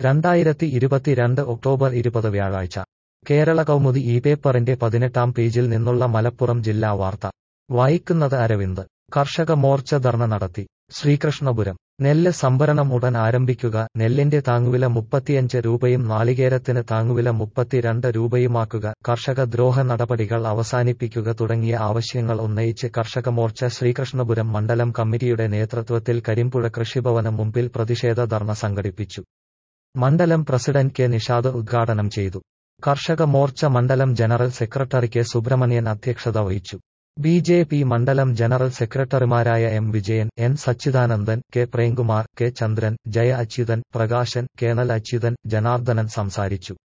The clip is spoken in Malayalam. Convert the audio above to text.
രണ്ടായിരത്തി ഇരുപത്തിരണ്ട് ഒക്ടോബർ ഇരുപത് വ്യാഴാഴ്ച കേരള കൗമുദി ഈ പേപ്പറിന്റെ പതിനെട്ടാം പേജിൽ നിന്നുള്ള മലപ്പുറം ജില്ലാ വാർത്ത വായിക്കുന്നത് അരവിന്ദ് കർഷക മോർച്ച ധർണ നടത്തി ശ്രീകൃഷ്ണപുരം നെല്ല് സംഭരണം ഉടൻ ആരംഭിക്കുക നെല്ലിന്റെ താങ്ങുവില മുപ്പത്തിയഞ്ച് രൂപയും നാളികേരത്തിന് താങ്ങുവില മുപ്പത്തിരണ്ട് രൂപയുമാക്കുക കർഷക ദ്രോഹ നടപടികൾ അവസാനിപ്പിക്കുക തുടങ്ങിയ ആവശ്യങ്ങൾ ഉന്നയിച്ച് കർഷക മോർച്ച ശ്രീകൃഷ്ണപുരം മണ്ഡലം കമ്മിറ്റിയുടെ നേതൃത്വത്തിൽ കരിമ്പുഴ കൃഷിഭവന് മുമ്പിൽ പ്രതിഷേധ ധർണ സംഘടിപ്പിച്ചു മണ്ഡലം പ്രസിഡന്റ് കെ നിഷാദ് ഉദ്ഘാടനം ചെയ്തു കർഷക മോർച്ച മണ്ഡലം ജനറൽ സെക്രട്ടറി കെ സുബ്രഹ്മണ്യൻ അധ്യക്ഷത വഹിച്ചു ബി ജെ പി മണ്ഡലം ജനറൽ സെക്രട്ടറിമാരായ M Vijayan N Sachidanandan K Premkumar K Chandran Jaya Achuthan Prakashan colonel Achuthan Janardhanan സംസാരിച്ചു